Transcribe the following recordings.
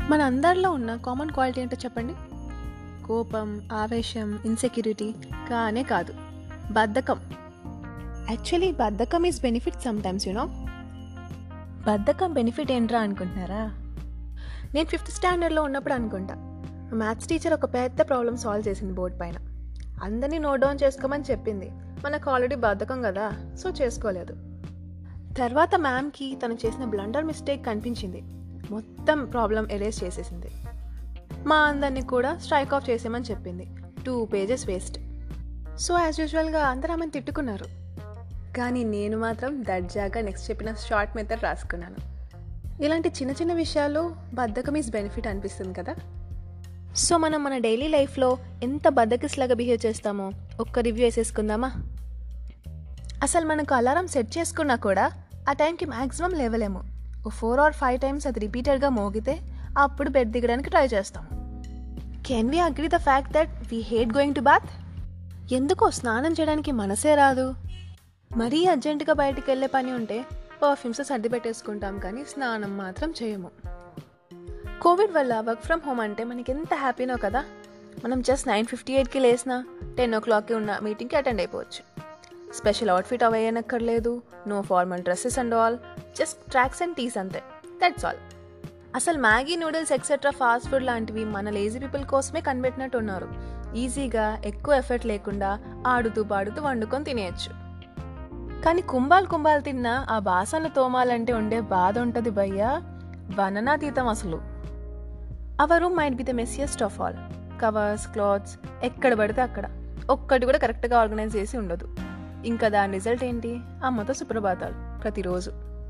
మన అందరిలో ఉన్న కామన్ క్వాలిటీ ఏంటో చెప్పండి కోపం ఆవేశం ఇన్సెక్యూరిటీ కానే కాదు బద్ధకం యాక్చువల్లీ బద్ధకం ఈజ్ బెనిఫిట్ సమ్టైమ్స్ యూనో బద్ధకం బెనిఫిట్ ఏంట్రా అనుకుంటున్నారా నేను ఫిఫ్త్ స్టాండర్డ్లో ఉన్నప్పుడు అనుకుంటా మ్యాథ్స్ టీచర్ ఒక పెద్ద ప్రాబ్లం సాల్వ్ చేసింది బోర్డ్ పైన అందరినీ నోట్ డౌన్ చేసుకోమని చెప్పింది మనకు ఆల్రెడీ బద్ధకం కదా సో చేసుకోలేదు తర్వాత మ్యామ్కి తను చేసిన బ్లండర్ మిస్టేక్ కనిపించింది మొత్తం ప్రాబ్లం ఎరేజ్ చేసేసింది మా అందరినీ కూడా స్ట్రైక్ ఆఫ్ చేసేమని చెప్పింది two pages waste so as యూజువల్గా అందరూ ఆమెను తిట్టుకున్నారు కానీ నేను మాత్రం దర్జాగా నెక్స్ట్ చెప్పిన షార్ట్ మెథడ్ రాసుకున్నాను ఇలాంటి చిన్న చిన్న విషయాలు బద్ధకం ఈజ్ బెనిఫిట్ అనిపిస్తుంది కదా సో మనం మన డైలీ లైఫ్లో ఎంత బద్దకిస్లాగా బిహేవ్ చేస్తామో ఒక్క రివ్యూ వేసేసుకుందామా అసలు మనకు అలారం సెట్ చేసుకున్నా కూడా ఆ టైంకి మ్యాక్సిమం లేవలేము ఓ ఫోర్ ఆర్ ఫైవ్ టైమ్స్ అది రిపీటెడ్గా మోగితే అప్పుడు బెడ్ దిగడానికి ట్రై చేస్తాం can we agree the fact that we hate going to bath ఎందుకో స్నానం చేయడానికి మనసే రాదు మరీ అర్జెంటుగా బయటికి వెళ్ళే పని ఉంటే పర్ఫ్యూమ్స్ సర్ది పెట్టేసుకుంటాం కానీ స్నానం మాత్రం చేయము కోవిడ్ వల్ల వర్క్ ఫ్రమ్ హోమ్ అంటే మనకి ఎంత హ్యాపీనో కదా మనం జస్ట్ నైన్ ఫిఫ్టీ ఎయిట్కి లేసినా టెన్ ఓ క్లాక్కి ఉన్న మీటింగ్కి అటెండ్ అయిపోవచ్చు స్పెషల్ అవుట్ఫిట్ అవేయనక్కర్లేదు no formal dresses and all just tracks and tees అంతే దట్స్ ఆల్ అసలు Maggi noodles etcetera fast food లాంటివి మన లేజీ పీపుల్ కోసమే కనిపెట్టినట్టు ఉన్నారు ఈజీగా ఎక్కువ ఎఫర్ట్ లేకుండా ఆడుతూ పాడుతూ వండుకొని తినేయచ్చు కానీ కుంభాలు కుంభాలు తిన్నా ఆ బాసనలు తోమాలంటే ఉండే బాధ ఉంటుంది భయ్యా వననాతీతం అసలు our room might be the messiest of all covers clothes ఎక్కడ పడితే అక్కడ ఒక్కటి కూడా కరెక్ట్గా ఆర్గనైజ్ చేసి ఉండదు ఇంకా దాని రిజల్ట్ ఏంటి అమ్మతో సుప్రభాతాలు ప్రతిరోజు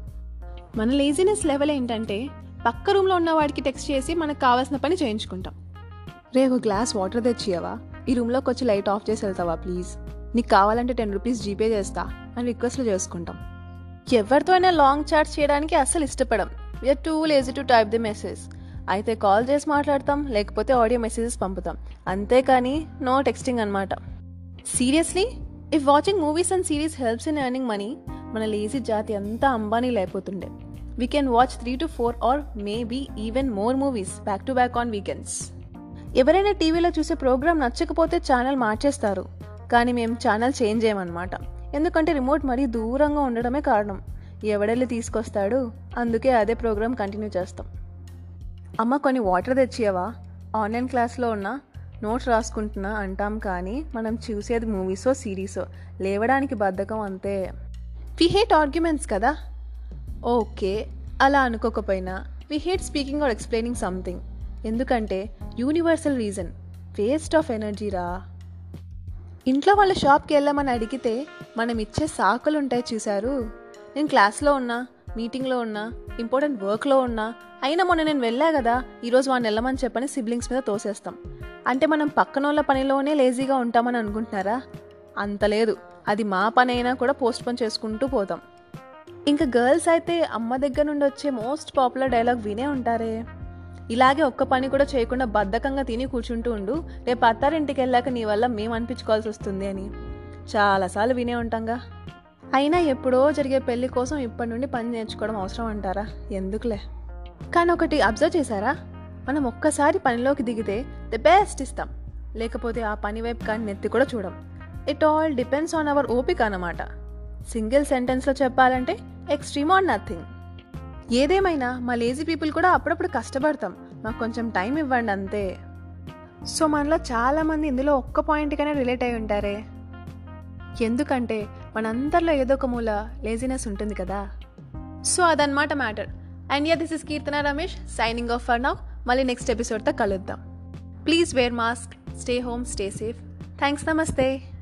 మన లేజినెస్ లెవెల్ ఏంటంటే పక్క రూమ్లో ఉన్న వాడికి టెక్స్ట్ చేసి మనకు కావాల్సిన పని చేయించుకుంటాం రే ఒక గ్లాస్ వాటర్ తెచ్చియవా ఈ రూమ్లోకి వచ్చి లైట్ ఆఫ్ చేసి వెళ్తావా ప్లీజ్ నీకు కావాలంటే టెన్ రూపీస్ జీపే చేస్తా అని రిక్వెస్ట్లు చేసుకుంటాం ఎవరితో అయినా లాంగ్ చాట్స్ చేయడానికి అస్సలు ఇష్టపడం we are too lazy to type the message అయితే కాల్ చేసి మాట్లాడతాం లేకపోతే ఆడియో మెసేజెస్ పంపుతాం అంతేకాని నో టెక్స్టింగ్ అనమాట seriously if watching movies and series helps in earning money మన లేజీ జాతి అంతా అంబానీ లేకపోతుండే we can watch three to four or maybe even more movies back to back on weekends ఎవరైనా టీవీలో చూసే ప్రోగ్రామ్ నచ్చకపోతే ఛానల్ మార్చేస్తారు కానీ మేము ఛానల్ చేంజ్ చేయమన్నమాట ఎందుకంటే రిమోట్ మరీ దూరంగా ఉండడమే కారణం ఎవడెళ్ళి తీసుకొస్తాడు అందుకే అదే ప్రోగ్రామ్ కంటిన్యూ చేస్తాం అమ్మ కొన్ని వాటర్ తెచ్చియవా ఆన్లైన్ క్లాస్లో ఉన్న నోట్స్ రాసుకుంటున్నా అంటాం కానీ మనం చూసేది మూవీసో సిరీసో లేవడానికి బద్ధకం అంతే వి హేట్ ఆర్గ్యుమెంట్స్ కదా ఓకే అలా అనుకోకపోయినా we hate speaking or explaining something ఎందుకంటే universal reason waste of energy రా ఇంట్లో వాళ్ళ షాప్కి వెళ్ళమని అడిగితే మనం ఇచ్చే సాకులు ఉంటాయి చూశారు నేను క్లాస్లో ఉన్నా మీటింగ్లో ఉన్నా ఇంపార్టెంట్ వర్క్లో ఉన్నా అయినా మొన్న నేను వెళ్ళా కదా ఈరోజు వాడిని వెళ్ళమని చెప్పని సిబ్లింగ్స్ మీద తోసేస్తాం అంటే మనం పక్కన వాళ్ళ పనిలోనే లేజీగా ఉంటామని అనుకుంటున్నారా అంత లేదు అది మా పని అయినా కూడా పోస్ట్ పోన్ చేసుకుంటూ పోతాం ఇంకా గర్ల్స్ అయితే అమ్మ దగ్గర నుండి వచ్చే మోస్ట్ పాపులర్ డైలాగ్ వినే ఉంటారే ఇలాగే ఒక్క పని కూడా చేయకుండా బద్ధకంగా తిని కూర్చుంటూ ఉండు రేపు అత్తారింటికి వెళ్ళాక నీ వల్ల మేము అనిపించుకోవాల్సి వస్తుంది అని చాలాసార్లు వినే ఉంటాంగా అయినా ఎప్పుడో జరిగే పెళ్లి కోసం ఇప్పటి నుండి పని నేర్చుకోవడం అవసరం అంటారా ఎందుకులే కానీ ఒకటి అబ్జర్వ్ చేశారా మనం ఒక్కసారి పనిలోకి దిగితే ది బెస్ట్ ఇస్తాం లేకపోతే ఆ పని వైపు కానీ నెత్తి కూడా చూడం it all depends on our ఓపిక అన్నమాట సింగిల్ సెంటెన్స్లో చెప్పాలంటే ఎక్స్ట్రీమ్ ఆన్ నథింగ్ ఏదేమైనా మా లేజీ పీపుల్ కూడా అప్పుడప్పుడు కష్టపడతాం మాకు కొంచెం టైం ఇవ్వండి అంతే సో మనలో చాలామంది ఇందులో ఒక్క పాయింట్గానే రిలేట్ అయి ఉంటారే ఎందుకంటే మనందరిలో ఏదో ఒక మూల లేజినెస్ ఉంటుంది కదా సో అదనమాట matter and ya this is Keerthana Ramesh signing off for now మళ్ళీ నెక్స్ట్ ఎపిసోడ్తో కలుద్దాం please wear mask stay home stay safe thanks నమస్తే